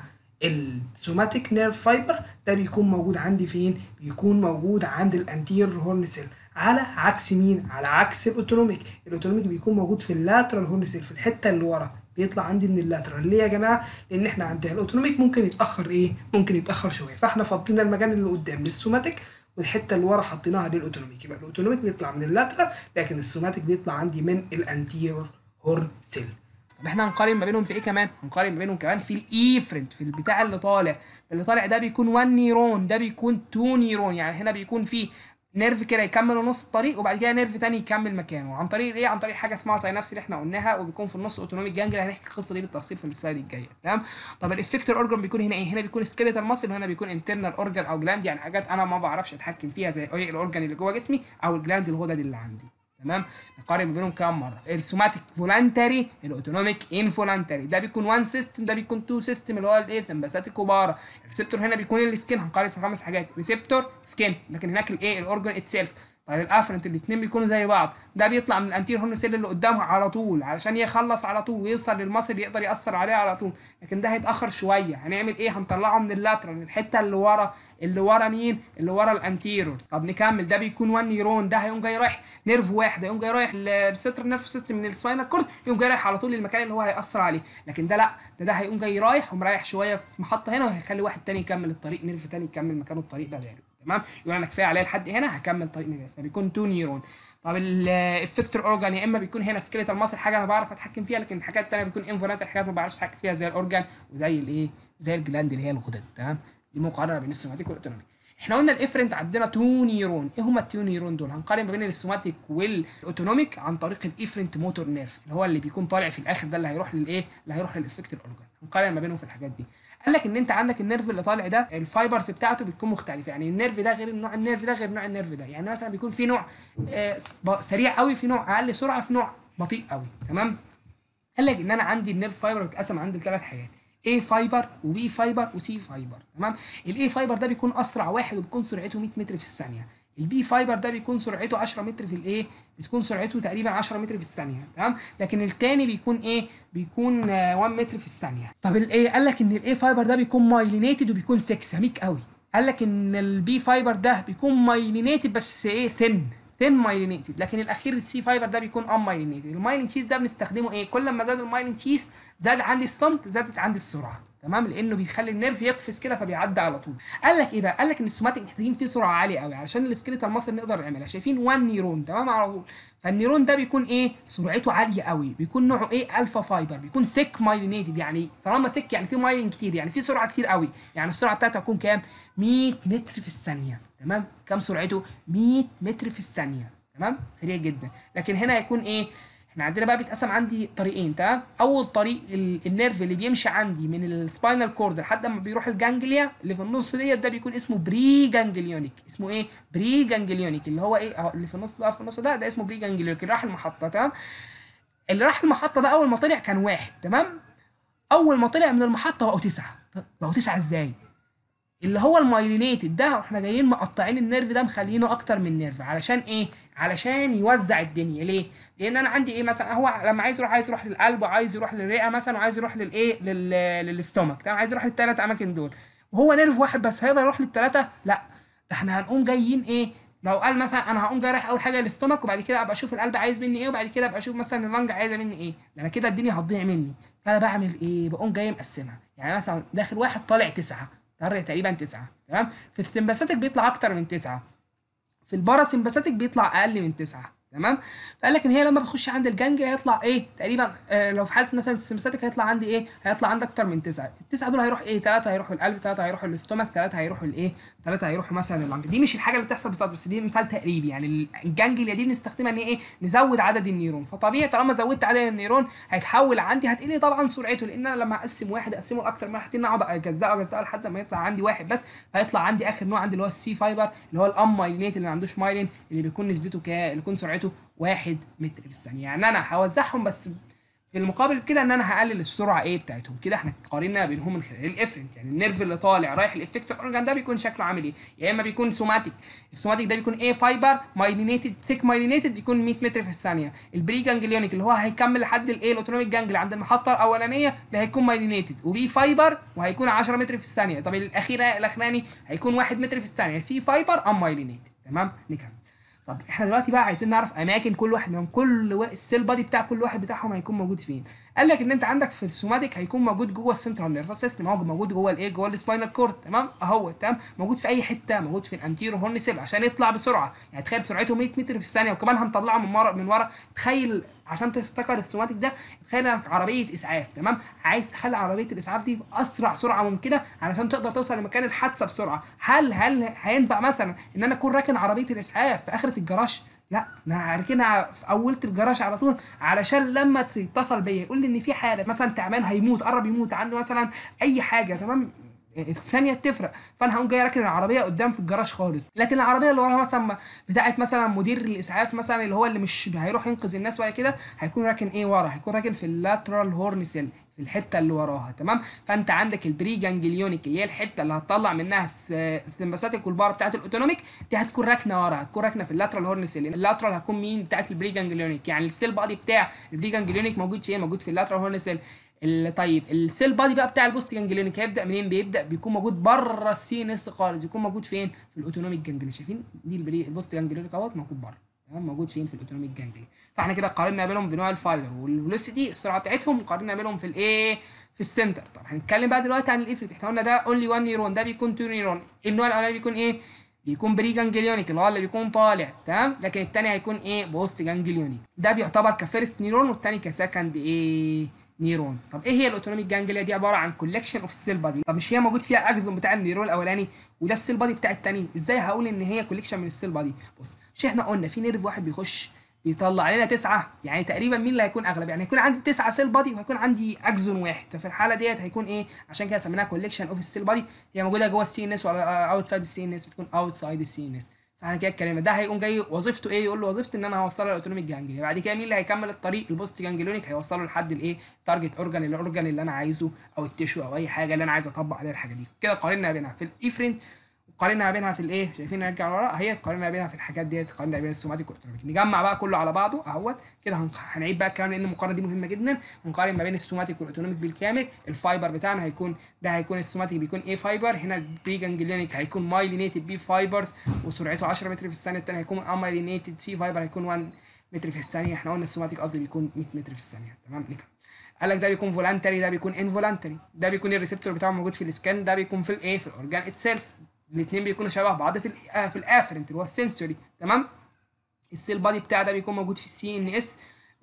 السوماتيك نيرف فايبر ده بيكون موجود عندي فين بيكون موجود عند الانتيرور هورن سيل على عكس مين على عكس الاوتونوميك الاوتونوميك بيكون موجود في اللاترال هورن سيل في الحته اللي ورا بيطلع عندي من اللاترال ليه يا جماعه لان احنا عندنا الاوتونوميك ممكن يتاخر ايه ممكن يتاخر شويه فاحنا فضينا المكان اللي قدام للسوماتيك والحته اللي ورا حطيناها للاوتونوميك يبقى الاوتونوميك بيطلع من اللاترال لكن السوماتيك بيطلع عندي من الانتيرور هورن سيل طب احنا هنقارن ما بينهم في ايه كمان؟ هنقارن ما بينهم كمان في الايفرنت في البتاع اللي طالع اللي طالع ده بيكون 1 نيرون ده بيكون 2 نيرون يعني هنا بيكون في نيرف كده يكمل نص الطريق وبعد كده نيرف تاني يكمل مكانه عن طريق ايه عن طريق حاجه اسمها ساينابس اللي احنا قلناها وبيكون في النص اوتونوميك جانجل هنحكي القصه دي بالتفصيل في السلايد الجايه تمام طب الافكتور اورجان بيكون هنا ايه هنا بيكون سكيليتال ماسل وهنا بيكون انترنال اورجان او جلاند يعني حاجات انا ما بعرفش اتحكم فيها زي ايه الاورجان اللي جوه جسمي او الجلاند الغدد اللي عندي تمام نقارن ما بينهم كام مره السوماتيك فولانتري الاوتونوميك انفولانتري ده بيكون وان سيستم ده بيكون تو سيستم اللي هو الايه ثمباساتيك وبارا الريسبتور هنا بيكون السكين هنقارن في خمس حاجات ريسبتور سكين لكن هناك الايه الاورجان اتسيلف طيب الافرنت الاثنين بيكونوا زي بعض ده بيطلع من الانتير هورن سيل اللي قدامها على طول علشان يخلص على طول ويوصل للمصل يقدر ياثر عليه على طول لكن ده هيتاخر شويه هنعمل ايه هنطلعه من اللاترال الحته اللي ورا اللي ورا مين اللي ورا الانتيرور طب نكمل ده بيكون 1 نيرون ده هيقوم جاي رايح نيرف واحد هيقوم جاي رايح الستر نيرف سيستم من السباينال كورد يقوم جاي رايح على طول للمكان اللي هو هياثر عليه لكن ده لا ده ده هيقوم جاي رايح ومريح شويه في محطه هنا وهيخلي واحد تاني يكمل الطريق نيرف تاني يكمل مكانه الطريق بداله تمام يقول انا كفايه عليا لحد هنا هكمل طريق نجاح فبيكون 2 نيرون طب الافكتور اورجان يا اما بيكون هنا سكيليتال ماسل حاجه انا بعرف اتحكم فيها لكن الحاجات الثانيه بيكون انفولانتري حاجات ما بعرفش اتحكم فيها زي الاورجان وزي الايه زي الجلاند اللي هي الغدد تمام دي مقارنه بين السوماتيك والاوتونوميك احنا قلنا الافرنت عندنا 2 نيرون ايه هما التو نيرون دول هنقارن ما بين السوماتيك والاوتونوميك عن طريق الافرنت موتور نيرف اللي هو اللي بيكون طالع في الاخر ده اللي هيروح للايه اللي هيروح للافكتور اورجان هنقارن ما بينهم في الحاجات دي قال لك ان انت عندك النيرف اللي طالع ده الفايبرز بتاعته بتكون مختلفه يعني النيرف ده غير النوع النيرف ده غير نوع النيرف ده يعني مثلا بيكون في نوع آه سريع قوي في نوع اقل سرعه في نوع بطيء قوي تمام قال لك ان انا عندي النيرف فايبر بيتقسم عندي لثلاث حاجات A فايبر وبي فايبر وسي فايبر تمام الاي فايبر ده بيكون اسرع واحد وبيكون سرعته 100 متر في الثانيه البي فايبر ده بيكون سرعته 10 متر في الايه بتكون سرعته تقريبا 10 متر في الثانيه تمام لكن التاني بيكون ايه بيكون 1 متر في الثانيه طب الايه قال لك ان الاي فايبر ده بيكون مايلينيتد وبيكون ثيك سميك قوي قال لك ان البي فايبر ده بيكون مايلينيتد بس ايه ثين ثين مايلينيتد لكن الاخير السي فايبر ده بيكون ان مايلينيتد المايلين شيز ده بنستخدمه ايه كل ما زاد المايلين شيز زاد عندي الصمت زادت عندي السرعه تمام لانه بيخلي النيرف يقفز كده فبيعدي على طول قال لك ايه بقى قال لك ان السوماتيك محتاجين فيه سرعه عاليه قوي علشان السكيليتال ماسل نقدر نعملها شايفين 1 نيرون تمام على طول فالنيرون ده بيكون ايه سرعته عاليه قوي بيكون نوعه ايه الفا فايبر بيكون ثيك مايلينيتد يعني طالما ثيك يعني فيه مايلين كتير يعني فيه سرعه كتير قوي يعني السرعه بتاعته هتكون كام 100 متر في الثانيه تمام كام سرعته 100 متر في الثانيه تمام سريع جدا لكن هنا هيكون ايه احنا عندنا بقى بيتقسم عندي طريقين تمام اول طريق النيرف اللي بيمشي عندي من السباينال كورد لحد ما بيروح الجانجليا اللي في النص ديت ده بيكون اسمه بري جانجليونيك اسمه ايه بري جانجليونيك اللي هو ايه اهو اللي في النص ده في النص ده ده اسمه بري جانجليونيك اللي راح المحطه تمام اللي راح المحطه ده اول ما طلع كان واحد تمام اول ما طلع من المحطه بقوا تسعه بقوا تسعه ازاي اللي هو المايلينيتد ده احنا جايين مقطعين النيرف ده مخلينه اكتر من نيرف علشان ايه علشان يوزع الدنيا ليه لان انا عندي ايه مثلا هو لما عايز يروح عايز يروح للقلب وعايز يروح للرئه مثلا وعايز يروح للايه لل... للاستومك تمام عايز يروح للثلاث اماكن دول وهو نيرف واحد بس هيقدر يروح للثلاثه لا ده احنا هنقوم جايين ايه لو قال مثلا انا هقوم جاي رايح اول حاجه للاستومك وبعد كده ابقى اشوف القلب عايز مني ايه وبعد كده ابقى اشوف مثلا اللنج عايزه مني ايه ده انا كده الدنيا هتضيع مني فانا بعمل ايه بقوم جاي مقسمها يعني مثلا داخل واحد طالع تسعه طالع تقريبا تسعه تمام في السمباثيك بيطلع اكتر من تسعه في الباراسمباثيك بيطلع اقل من تسعه تمام فقال لك ان هي لما بتخش عند الجنجل هيطلع ايه تقريبا آه لو في حاله مثلا السمباثيك هيطلع عندي ايه هيطلع عندي اكتر من تسعه التسعه دول هيروح ايه ثلاثه هيروحوا القلب ثلاثه هيروحوا الاستومك ثلاثه هيروحوا الايه ثلاثه هيروحوا مثلا اللنج دي مش الحاجه اللي بتحصل بالظبط بس دي مثال تقريبي يعني الجنجل دي بنستخدمها ان ايه نزود عدد النيرون فطبيعي طالما زودت عدد النيرون هيتحول عندي هتقل طبعا سرعته لان انا لما اقسم واحد اقسمه لاكتر من واحد اقعد اجزاه اجزاه لحد ما يطلع عندي واحد بس فيطلع عندي اخر نوع عندي اللي هو السي فايبر اللي هو الام مايلينيت اللي ما عندوش مايلين اللي بيكون نسبته ك اللي بيكون سرعته واحد متر في الثانيه يعني انا هوزعهم بس في المقابل كده ان انا هقلل السرعه ايه بتاعتهم كده احنا قارنا بينهم من خلال الافرنت يعني النيرف اللي طالع رايح الافكتور اورجان ده بيكون شكله عامل ايه يا اما بيكون سوماتيك السوماتيك ده بيكون ايه فايبر مايلينيتد ثيك مايلينيتد بيكون 100 متر في الثانيه البري جانجليونيك اللي هو هيكمل لحد الايه الاوتونوميك جانجلي عند المحطه الاولانيه ده هيكون مايلينيتد وبي فايبر وهيكون 10 متر في الثانيه طب الاخيره الاخراني هيكون 1 متر في الثانيه سي فايبر ام مايلينيتد تمام نكمل طب احنا دلوقتي بقى عايزين نعرف اماكن كل واحد منهم كل و... السيل بادي بتاع كل واحد بتاعهم هيكون موجود فين قال لك ان انت عندك في السوماتيك هيكون موجود جوه السنترال نيرفس سيستم هو موجود جوه الايه جوه السباينال كورد تمام اهو تمام موجود في اي حته موجود في الانتيرو هورن سيل عشان يطلع بسرعه يعني تخيل سرعته 100 متر في الثانيه وكمان هنطلعه من ورا من ورا تخيل عشان تفتكر السوماتيك ده تخيل انك عربيه اسعاف تمام عايز تخلي عربيه الاسعاف دي في اسرع سرعه ممكنه علشان تقدر توصل لمكان الحادثه بسرعه هل هل هينفع مثلا ان انا اكون راكن عربيه الاسعاف في اخره الجراج لا انا هركنها في اولة الجراج على طول علشان لما تتصل بيا يقول لي ان في حاله مثلا تعبان هيموت قرب يموت عنده مثلا اي حاجه تمام الثانيه بتفرق فانا هقوم جاي راكن العربيه قدام في الجراج خالص لكن العربيه اللي وراها مثلا بتاعت مثلا مدير الاسعاف مثلا اللي هو اللي مش هيروح ينقذ الناس ولا كده هيكون راكن ايه ورا هيكون راكن في اللاترال هورن سيل في الحته اللي وراها تمام فانت عندك البري جانجليونيك اللي هي الحته اللي هتطلع منها السمباثيك والبار بتاعت الاوتونوميك دي هتكون راكنه ورا هتكون راكنه في اللاترال هورن سيل اللاترال هتكون مين بتاعت البري جانجليونيك يعني السيل بادي بتاع البري جانجليونيك موجود فين موجود في اللاترال هورن سيل ال- طيب السيل بادي بقى بتاع البوست جانجليونيك هيبدا منين بيبدا بيكون موجود بره السي ان اس خالص بيكون موجود فين في الاوتونوميك جانجلي شايفين دي البري البوست جانجليونيك اهوت موجود بره تمام موجود فين في الاوتونوميك جانجلي فاحنا كده قارنا بينهم بنوع الفايبر والفيلوسيتي السرعه بتاعتهم وقارنا بينهم في الايه في السنتر طب هنتكلم بقى دلوقتي عن الافريت احنا قلنا ده اونلي 1 نيرون ده بيكون 2 نيرون النوع الاولاني بيكون ايه بيكون بري جانجليونيك اللي هو اللي بيكون طالع تمام لكن التاني هيكون ايه بوست جانجليونيك ده بيعتبر كفيرست نيرون والتاني كسكند ايه نيرون طب ايه هي الاوتونوميك جانجليا دي عباره عن كولكشن اوف سيل بادي طب مش هي موجود فيها اجزم بتاع النيرون الاولاني وده السيل بادي بتاع التاني ازاي هقول ان هي كولكشن من السيل بادي بص مش احنا قلنا في نيرف واحد بيخش بيطلع لنا تسعة يعني تقريبا مين اللي هيكون اغلب يعني هيكون عندي تسعة سيل بادي وهيكون عندي اكزون واحد ففي الحاله ديت هيكون ايه عشان كده سميناها كولكشن اوف السيل بادي هي موجوده جوه السي ان اس ولا اوتسايد السي ان اس بتكون اوتسايد السي ان اس فاحنا كده اتكلمنا ده هيقوم جاي وظيفته ايه يقول له وظيفتي ان انا هوصله للاوتونوميك جانجليا بعد كده مين اللي هيكمل الطريق البوست جانجليونيك هيوصله لحد الايه تارجت اورجان الاورجان اللي انا عايزه او التيشو او اي حاجه اللي انا عايز اطبق عليها الحاجه دي كده قارنا بينها في الايفرنت وقارنا بينها في الايه شايفين نرجع لورا اهي قارنا بينها في الحاجات ديت قارنا بين السوماتيك والاوتونوميك نجمع بقى كله على بعضه اهوت كده هن- هنعيد بقى الكلام لان المقارنه دي مهمه جدا ونقارن ما بين السوماتيك والاوتونوميك بالكامل الفايبر بتاعنا هيكون ده هيكون السوماتيك بيكون ايه فايبر هنا البري جانجليونيك هيكون مايلينيتد بي فايبرز وسرعته 10 متر في الثانيه الثاني هيكون امايلينيتد سي فايبر هيكون 1 متر في الثانيه احنا قلنا السوماتيك قصدي بيكون 100 متر في الثانيه تمام نكمل قال لك ده بيكون فولانتري ده بيكون انفولانتري ده بيكون الريسبتور بتاعه موجود في السكان ده بيكون في الايه في الاورجان اتسيلف الاثنين بيكونوا شبه بعض في ال آه في الافرنت اللي هو السنسوري تمام السيل بادي بتاع ده بيكون موجود في السي ان اس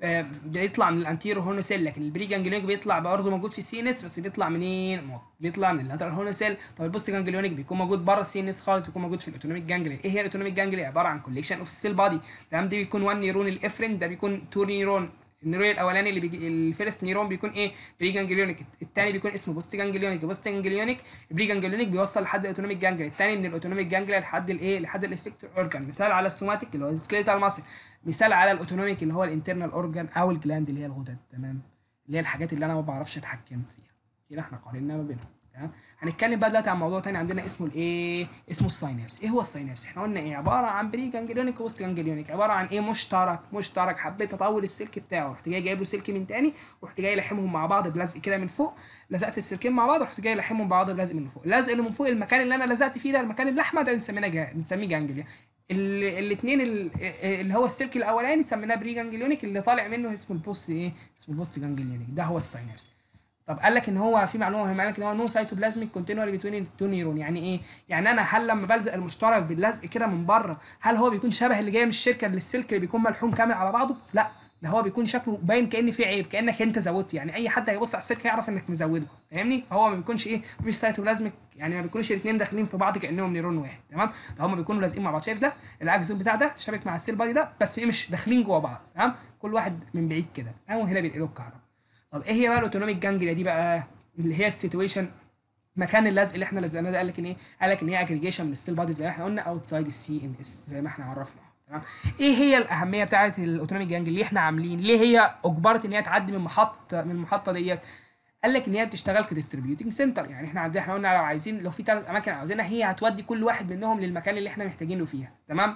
بيطلع من الانتيرو هورن سيل لكن البري جانجليونيك بيطلع برضه موجود في السي ان اس بس بيطلع منين؟ بيطلع من اللاترال هورن سيل طب البوست جانجليونيك بيكون موجود بره السي ان اس خالص بيكون موجود في الاوتونوميك جانجليا ايه هي الاوتونوميك جانجليا عباره عن كوليكشن اوف السيل بادي تمام ده بيكون 1 نيرون الافرنت ده بيكون 2 نيرون النيرون الاولاني اللي بيجي الفيرست نيرون بيكون ايه بري جانجليونيك الثاني بيكون اسمه بوست جانجليونيك البوست جانجليونيك البري جانجليونيك بيوصل لحد الاوتونوميك جانجليا الثاني من الاوتونوميك جانجليا لحد الايه لحد الافكتور اورجان مثال على السوماتيك اللي هو السكيليتال ماسل مثال على الاوتونوميك اللي هو الانترنال اورجان او الجلاند اللي هي الغدد تمام اللي هي الحاجات اللي انا ما بعرفش اتحكم فيها كده احنا قارنا ما بينهم تمام هنتكلم بقى دلوقتي عن موضوع تاني عندنا اسمه الايه اسمه الساينابس ايه هو الساينابس احنا قلنا ايه عباره عن بري جانجليونيك وبوست جانجليونيك عباره عن ايه مشترك مشترك حبيت اطول السلك بتاعه رحت جاي جايب له سلك من تاني ورحت جاي لحمهم مع بعض بلزق كده من فوق لزقت السلكين مع بعض رحت جاي لحمهم بعض بلزق من فوق اللزق اللي من فوق المكان اللي انا لزقت فيه ده المكان الاحمر ده بنسميه جا... بنسميه جانجليا الاثنين اللي هو السلك الاولاني سميناه بري جانجليونيك اللي طالع منه اسمه البوست ايه اسمه البوست جانجليونيك ده هو الساينابس طب قال لك ان هو في معلومه مهمه قال لك ان هو نو سايتوبلازميك كونتينوالي بتوين التو نيرون يعني ايه؟ يعني انا هل لما بلزق المشترك باللزق كده من بره هل هو بيكون شبه اللي جاي من الشركه اللي السلك اللي بيكون ملحوم كامل على بعضه؟ لا ده هو بيكون شكله باين كان فيه عيب كانك انت زودته يعني اي حد هيبص على السلك هيعرف انك مزوده فاهمني؟ فهو ما بيكونش ايه مفيش سايتوبلازميك يعني ما بيكونوش الاثنين داخلين في بعض كانهم نيرون واحد تمام؟ فهم بيكونوا لازقين مع بعض شايف ده؟ الاكزون بتاع ده شابك مع السيل بادي ده بس ايه مش داخلين جوه بعض تمام؟ كل واحد من بعيد كده او هنا بينقلوا الكهرباء طب ايه هي بقى الاوتونوميك جانجليا دي بقى اللي هي السيتويشن مكان اللزق اللي احنا لزقناه ده قال لك ان ايه؟ قال لك ان هي اجريجيشن من السيل بادي زي ما احنا قلنا اوتسايد السي ان اس زي ما احنا عرفنا تمام ايه هي الاهميه بتاعه الاوتونوميك جانجل اللي احنا عاملين ليه هي اجبرت ان هي تعدي من محطه من المحطه ديت قال لك ان هي بتشتغل كديستريبيوتنج سنتر يعني احنا عندنا احنا قلنا لو عايزين لو في ثلاث اماكن عاوزينها هي هتودي كل واحد منهم للمكان اللي احنا محتاجينه فيها تمام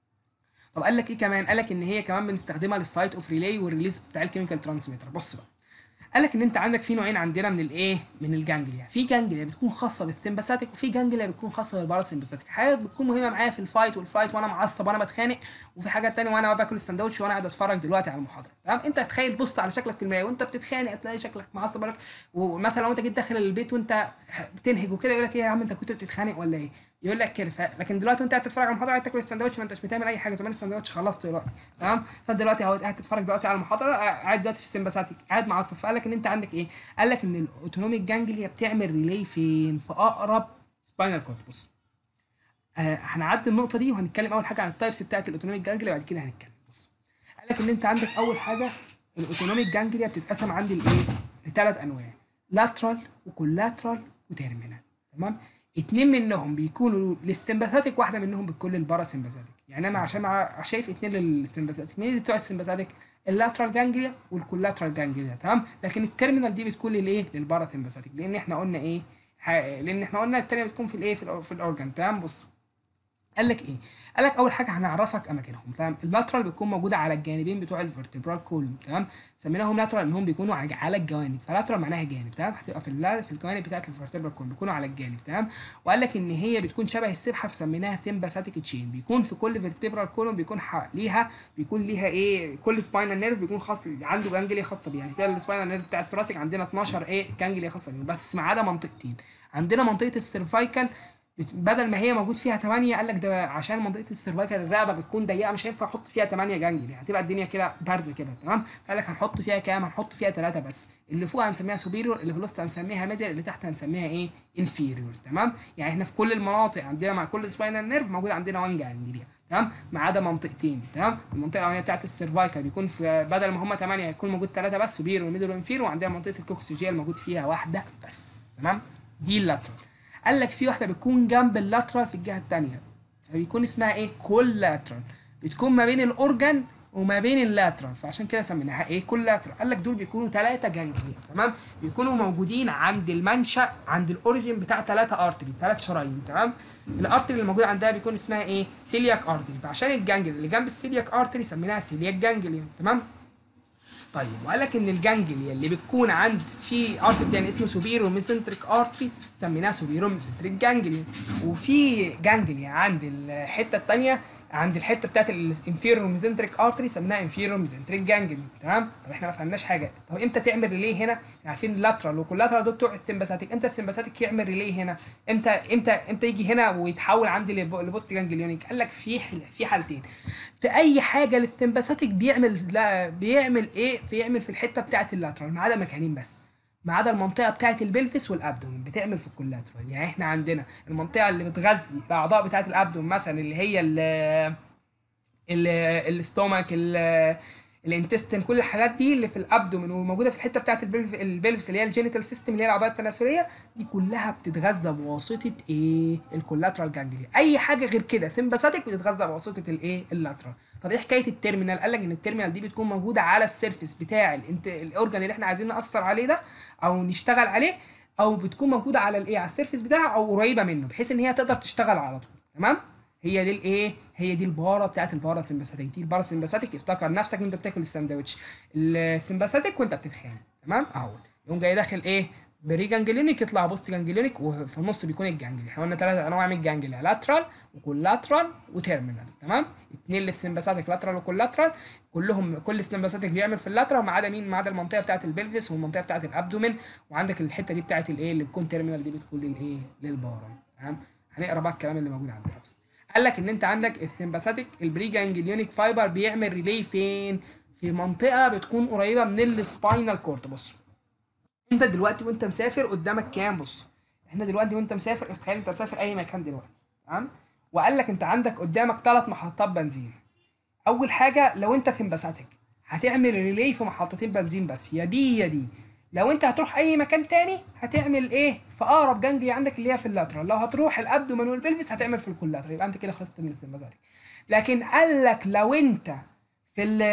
طب قال لك ايه كمان قال لك ان هي كمان بنستخدمها للسايت اوف ريلاي والريليز بتاع الكيميكال ترانسميتر بص بقى قال لك ان انت عندك في نوعين عندنا من الايه من الجانجليا في جانجليا بتكون خاصه بالسمباثيك وفي جانجليا بتكون خاصه بالباراسمباثيك حاجات بتكون مهمه معايا في الفايت والفايت وانا معصب وانا بتخانق وفي حاجات تانية وانا باكل السندوتش وانا قاعد اتفرج دلوقتي على المحاضره تمام انت تخيل بص على شكلك في المرايه وانت بتتخانق تلاقي شكلك معصب لك ومثلا لو انت جيت داخل البيت وانت بتنهج وكده يقول لك ايه يا عم انت كنت بتتخانق ولا ايه يقول لك كده ف... لكن دلوقتي وانت قاعد تتفرج على المحاضره قاعد تاكل السندوتش ما انتش بتعمل اي حاجه زمان السندوتش خلصته دلوقتي تمام فانت دلوقتي اهو قاعد تتفرج دلوقتي على المحاضره قاعد دلوقتي في السمباثيك قاعد معصب فقال لك ان انت عندك ايه قال لك ان الاوتونوميك جانجليا بتعمل ريلي فين في اقرب سباينال كورد بص آه هنعدي النقطه دي وهنتكلم اول حاجه عن التايبس بتاعت الاوتونوميك جانجليا بعد كده هنتكلم بص قال لك ان انت عندك اول حاجه الاوتونوميك جانجليا بتتقسم عندي لايه لثلاث انواع لاترال وكولاترال وتيرمينال تمام اتنين منهم بيكونوا للسمباثيك واحده منهم بتكون للباراسمباثيك يعني انا عشان ع- شايف اتنين للسمباثيك مين اللي بتوع السمباثيك اللاترال جانجليا والكولاترال جانجليا تمام لكن التيرمينال دي بتكون للايه للباراسمباثيك لان احنا قلنا ايه ح- لان احنا قلنا التانية بتكون في الايه في, الأور- في الاورجان تمام بص قال لك ايه؟ قال لك اول حاجه هنعرفك اماكنهم تمام اللاترال بتكون موجوده على الجانبين بتوع الفرتبرال كولوم تمام سميناهم لاترال انهم بيكونوا على على الجوانب فلاترال معناها جانب تمام هتبقى في اللا في الجوانب بتاعت الفرتبرال كولوم بيكونوا على الجانب تمام وقال لك ان هي بتكون شبه السبحه فسميناها سيمباثيك تشين بيكون في كل فيرتبرال كولوم بيكون ح- ليها بيكون ليها ايه كل سباينال نيرف بيكون خاص عنده جانجليا خاصه بيه يعني في السباينال نيرف بتاع الثراسيك عندنا 12 ايه جانجليا خاصه بيه بس ما عدا منطقتين عندنا منطقه السيرفايكال بت- بدل ما هي موجود فيها 8 قال لك ده عشان منطقه السيرفايكال الرقبه بتكون ضيقه مش هينفع احط فيها 8 جانجلي هتبقى الدنيا كده بارزه كده تمام فقال لك هنحط فيها كام هنحط فيها 3 بس اللي فوق هنسميها سوبيريور اللي في الوسط هنسميها ميديال اللي تحت هنسميها ايه انفيريور تمام يعني احنا في كل المناطق عندنا مع كل سباينال نيرف موجود عندنا 1 جانجليا تمام ما عدا منطقتين تمام المنطقه الاولانيه بتاعت السيرفايكال بيكون في بدل ما هم 8 هيكون موجود 3 بس سوبيريور وميدل وانفيريور وعندنا منطقه الكوكسيجيال موجود فيها واحده بس تمام دي اللاترال قال لك في واحده بتكون جنب اللاترال في الجهه الثانيه فبيكون اسمها ايه كولاترال بتكون ما بين الاورجن وما بين اللاترال فعشان كده سميناها ايه كولاترال قال لك دول بيكونوا ثلاثه جانجليا تمام بيكونوا موجودين عند المنشا عند الاوريجين بتاع ثلاثه ارتري ثلاث شرايين تمام الارتري اللي موجود عندها بيكون اسمها ايه سيلياك ارتري فعشان الجانجليا اللي جنب السيلياك ارتري سميناها سيلياك جانجليا تمام طيب وقال لك ان الجانجليا اللي بتكون عند في ارتري تاني اسمه سوبيرو ميسنتريك ارتري سميناها سوبيرو ميسنتريك جانجليا وفي جانجليا عند الحته الثانيه عند الحته بتاعت الانفيرو ميزنتريك ارتري سميناها انفيرو ميزنتريك جانجليا تمام طب احنا ما فهمناش حاجه طب امتى تعمل ريلي هنا احنا عارفين اللاترال والكولاترال دول بتوع السمباثيك امتى السمباثيك يعمل ريلي هنا امتى امتى امتى يجي هنا ويتحول عندي لب- لبوست جانجليونيك قال لك في حل- في حالتين في اي حاجه للسمباثيك بيعمل لا بيعمل ايه بيعمل في الحته بتاعت اللاترال ما عدا مكانين بس ما عدا المنطقه بتاعت البلفس والابدومن بتعمل في الكولاترال يعني احنا عندنا المنطقه اللي بتغذي الاعضاء بتاعت الابدومن مثلا اللي هي ال ال الاستومك ال الانتستين كل الحاجات دي اللي في الابدومن وموجوده في الحته بتاعت البلف البلفس اللي هي الجينيتال سيستم اللي هي الاعضاء التناسليه دي كلها بتتغذى بواسطه ايه الكولاترال جانجليا اي حاجه غير كده سمباثيك بتتغذى بواسطه الايه اللاترال طب ايه حكايه التيرمينال قال لك ان التيرمينال دي بتكون موجوده على السيرفيس بتاع الانت... الاورجان اللي احنا عايزين ناثر عليه ده او نشتغل عليه او بتكون موجوده على الايه على السيرفيس بتاعها او قريبه منه بحيث ان هي تقدر تشتغل على طول تمام هي دي الايه هي دي الباره بتاعت البارا سمباثيك دي البارا سمباثيك افتكر نفسك وانت بتاكل الساندوتش السمباثيك وانت بتتخانق تمام اهو يقوم جاي داخل ايه بري جانجلينيك يطلع بوست جانجلينيك وفي النص بيكون الجانجلي احنا قلنا ثلاث انواع من الجانجلي لاترال وكولاترال وتيرمينال تمام اتنين للسمباثيك لاترال وكولاترال كلهم كل السمباثيك بيعمل في اللاترال ما عدا مين ما عدا المنطقه بتاعت البلفس والمنطقه بتاعت الابدومين وعندك الحته دي بتاعت الايه اللي بتكون تيرمينال دي بتكون للايه للبارا تمام هنقرا بقى الكلام اللي موجود عندنا بس قال لك ان انت عندك السمباثيك البري جانجليونيك فايبر بيعمل ريلي فين في منطقه بتكون قريبه من السباينال كورد بص انت دلوقتي وانت مسافر قدامك كام بص احنا دلوقتي وانت مسافر تخيل انت مسافر اي مكان دلوقتي تمام وقال لك انت عندك قدامك ثلاث محطات بنزين اول حاجه لو انت سمباثيك هتعمل ريلي في محطتين بنزين بس يا دي يا دي لو انت هتروح اي مكان تاني هتعمل ايه في اقرب جانجلي عندك اللي هي في اللاترال لو هتروح الابدومن والبلفس هتعمل في الكولاترال يبقى انت كده خلصت من السمباثيك لكن قال لك لو انت في ال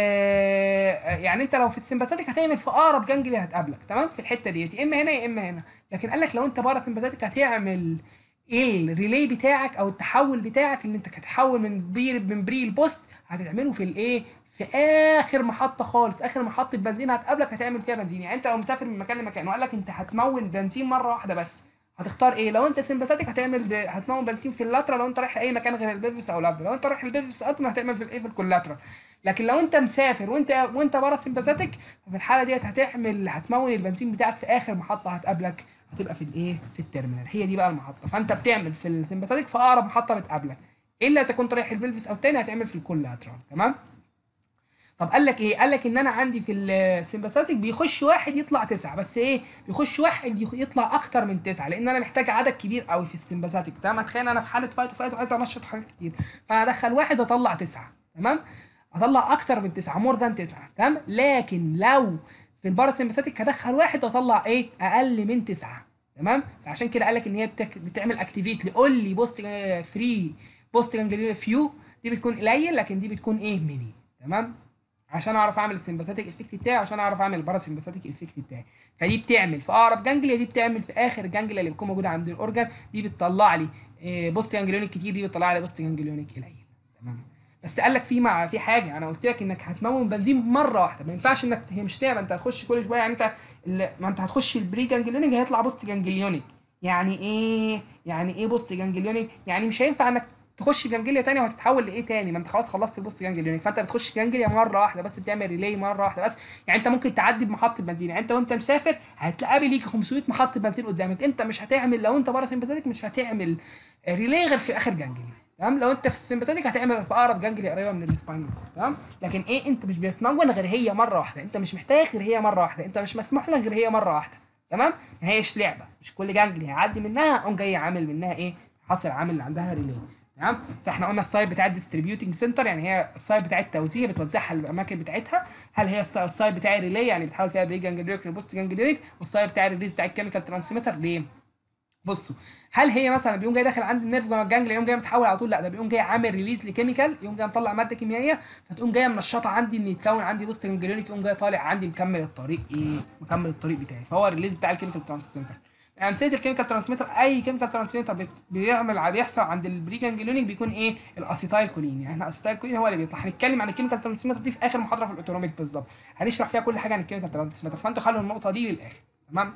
يعني انت لو في السمباثيك هتعمل في اقرب جانجلي هتقابلك تمام في الحته ديت يا اما هنا يا اما هنا لكن قال لك لو انت بره السمباثيك هتعمل الريلي بتاعك او التحول بتاعك اللي انت هتحول من بري من بري البوست هتعمله في الايه في اخر محطه خالص اخر محطه بنزين هتقابلك هتعمل فيها بنزين يعني انت لو مسافر من مكان لمكان وقال لك انت هتمون بنزين مره واحده بس هتختار ايه لو انت سمباثيك هتعمل ب... هتمون بنزين في اللاترا لو انت رايح لاي مكان غير البيفس او الابدو لو انت رايح البيفس ابدو هتعمل في الايه في الكولاترا لكن لو انت مسافر وانت وانت بره السمباثيك ففي الحاله ديت هتعمل هتمون البنزين بتاعك في اخر محطه هتقابلك هتبقى في الايه في التيرمينال هي دي بقى المحطه فانت بتعمل في السمباثيك في اقرب محطه بتقابلك الا اذا كنت رايح البلفس او تاني هتعمل في الكولاترال تمام طب قال لك ايه قال لك ان انا عندي في السمباثيك بيخش واحد يطلع تسعة بس ايه بيخش واحد يخ- يطلع اكتر من تسعة لان انا محتاج عدد كبير قوي في السمباثيك تمام تخيل انا في حاله فايت وفايت وعايز انشط حاجات كتير فانا ادخل واحد اطلع تسعة تمام اطلع اكتر من تسعة مور ذان تسعة تمام لكن لو في الباراسمباثيك هدخل واحد واطلع ايه اقل من تسعة تمام فعشان كده قال لك ان هي بتك... بتعمل اكتيفيت لقول لي بوست فري بوست جانجليون فيو دي بتكون قليل لكن دي بتكون ايه ميني تمام عشان اعرف اعمل السمباثيك افكت بتاعي عشان اعرف اعمل الباراسمباثيك افكت بتاعي فدي بتعمل في اقرب جانجليا دي بتعمل في اخر جانجليا اللي بتكون موجوده عند الاورجان دي بتطلع لي إيه، بوست جانجليونيك كتير دي بتطلع لي بوست جانجليونيك قليل تمام بس قال لك في مع في حاجه انا قلت لك انك هتمون بنزين مره واحده ما ينفعش انك هي مش تعمل انت هتخش كل شويه يعني انت ال- ما انت هتخش البري جانجليونيك هيطلع بوست جانجليونيك يعني ايه يعني ايه بوست جانجليونيك يعني مش هينفع انك تخش جانجليا تاني وهتتحول لايه تاني ما انت خلاص خلصت البوست جانجليونيك فانت بتخش جانجليا مره واحده بس بتعمل ريلي مره واحده بس يعني انت ممكن تعدي بمحطه بنزين يعني انت وانت مسافر هتلاقي ليك 500 محطه بنزين قدامك انت مش هتعمل لو انت بره سمباثيك مش هتعمل ريلي غير في اخر جانجليا تمام لو انت في السمباثيك هتعمل في اقرب جانجليا قريبه من السباينال كورد تمام لكن ايه انت مش بتمون غير هي مره واحده انت مش محتاج غير هي مره واحده انت مش مسموح لك غير هي مره واحده تمام ما هيش لعبه مش كل جانجلي هيعدي منها قوم جاي عامل منها ايه حاصل عامل اللي عندها ريلي تمام فاحنا قلنا السايت بتاع الديستريبيوتنج سنتر يعني هي السايت بتاع التوزيع بتوزعها للاماكن بتاعتها هل هي الس- السايت بتاع الريلي يعني بتحاول فيها بري جانجليونيك لبوست جانجليونيك والسايت بتاع الريليز بتاع الكيميكال ترانسميتر ليه بصوا هل هي مثلا بيقوم جاي داخل عند النيرف جوه الجانجليا يقوم جاي متحول على طول لا ده بيقوم جاي عامل ريليز لكيميكال يقوم جاي مطلع ماده كيميائيه فتقوم جايه منشطه عندي ان يتكون عندي بوست جانجليونيك يقوم جاي طالع عندي مكمل الطريق ايه مكمل الطريق بتاعي فهو الريليز بتاع الكيميكال ترانسميتر امثله الكيميكال ترانسميتر اي كيميكال ترانسميتر بت- بيعمل بيحصل عند البري جانجليونيك بيكون ايه الاسيتايل كولين يعني الاسيتايل كولين هو اللي بيطلع هنتكلم عن الكيميكال ترانسميتر دي في اخر محاضره في الاوتونوميك بالظبط هنشرح فيها كل حاجه عن الكيميكال ترانسميتر فانتوا خلوا النقطه دي للاخر تمام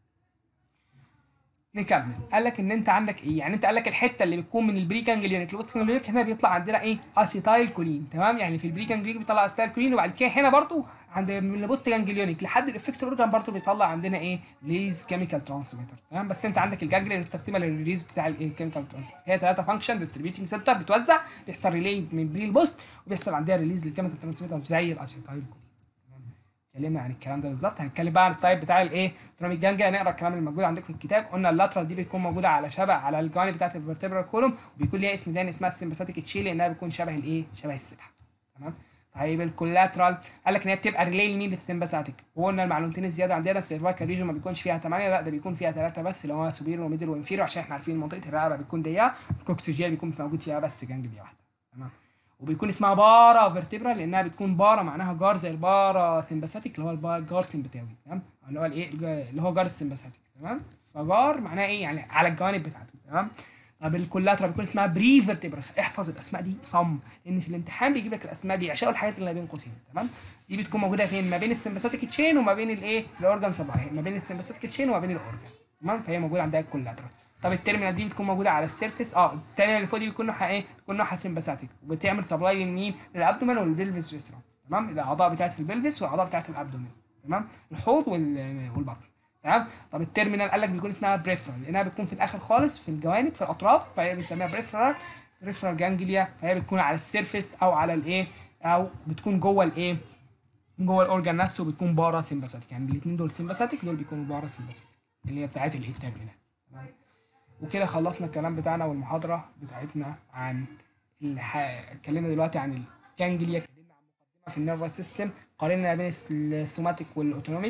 نكمل قال لك ان انت عندك ايه يعني انت قال لك الحته اللي بتكون من البري جانجليونيك للبوست جانجليونيك هنا بيطلع عندنا ايه اسيتايل كولين تمام يعني في البري جانجليونيك بيطلع اسيتايل كولين وبعد كده هنا برضو عند من البوست جانجليونيك لحد الافكتور اورجان برضو بيطلع عندنا ايه ريليز كيميكال ترانسميتر تمام بس انت عندك الجانجليا مستخدمه للريليز بتاع الكيميكال ترانسميتر هي ثلاثه فانكشن ديستريبيوتنج سنتر بتوزع بيحصل ريلي من بري البوست وبيحصل عندها ريليز للكيميكال ترانسميتر زي الاسيتايل كولين اتكلمنا عن الكلام ده بالظبط هنتكلم بقى عن التايب بتاع الايه اوتونوميك جانجليا نقرا الكلام اللي موجود عندك في الكتاب قلنا اللاترال دي بتكون موجوده على شبه على الجوانب بتاعت الفرتبرال كولوم وبيكون ليها اسم تاني اسمها السمباثيك تشيل لانها بتكون شبه الايه شبه السبحه تمام طيب الكولاترال قال لك ان هي بتبقى ريلي لمين للسمباثيك وقلنا المعلومتين الزياده عندنا السيرفايكال ريجون ما بيكونش فيها 8 لا ده بيكون فيها 3 بس اللي هو سوبيريور وميدل وانفيريور عشان احنا عارفين منطقه الرقبه بتكون ضيقه الكوكسيجيال بيكون موجود فيها بس جانجليا واحده تمام وبيكون اسمها بارا فيرتبرا لانها بتكون بارا معناها جار زي البارا سمباثيك اللي هو البا- الجار سمبتاوي تمام اللي هو الايه الج- اللي هو جار السمباثيك تمام فجار معناها ايه يعني على الجوانب بتاعته تمام طب الكولاترا بيكون اسمها بري فيرتبرا احفظ الاسماء دي صم لان في الامتحان بيجيب لك الاسماء بيعشقوا الحاجات اللي ما بين قوسين تمام دي بتكون موجوده فين ما بين السمباثيك تشين وما بين الايه الاورجان سبلاي ما بين السمباثيك تشين وما بين الاورجان تمام فهي موجوده عندها الكولاترا طب التيرمينال دي بتكون موجوده على السيرفيس اه التانية اللي فوق دي بيكون نوعها ايه بيكون نوعها سمباثيك وبتعمل سبلاي لمين للابدومين والبلفس فيسرا تمام الاعضاء بتاعت البلفس والاعضاء بتاعت الابدومين تمام الحوض وال- والبطن تمام طب التيرمينال قال لك بيكون اسمها بريفرال لانها بتكون في الاخر خالص في الجوانب في الاطراف فهي بنسميها بريفرال بريفرال جانجليا فهي بتكون على السيرفيس او على الايه او بتكون جوه الايه جوه الاورجان نفسه بتكون بارا سمباثيك يعني الاثنين دول سمباثيك دول بيكونوا بارا سمباثيك اللي هي بتاعت الايه التيرمينال تمام وكده خلصنا الكلام بتاعنا والمحاضره بتاعتنا عن الح... اتكلمنا دلوقتي عن الجانجليا اتكلمنا عن مقدمه في النيرفس سيستم قارنا بين السوماتيك والاوتونوميك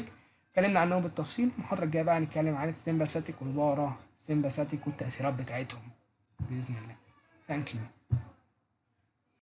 اتكلمنا عنهم بالتفصيل المحاضره الجايه بقى هنتكلم عن السمباثيك والبارا سمباثيك والتاثيرات بتاعتهم باذن الله ثانك يو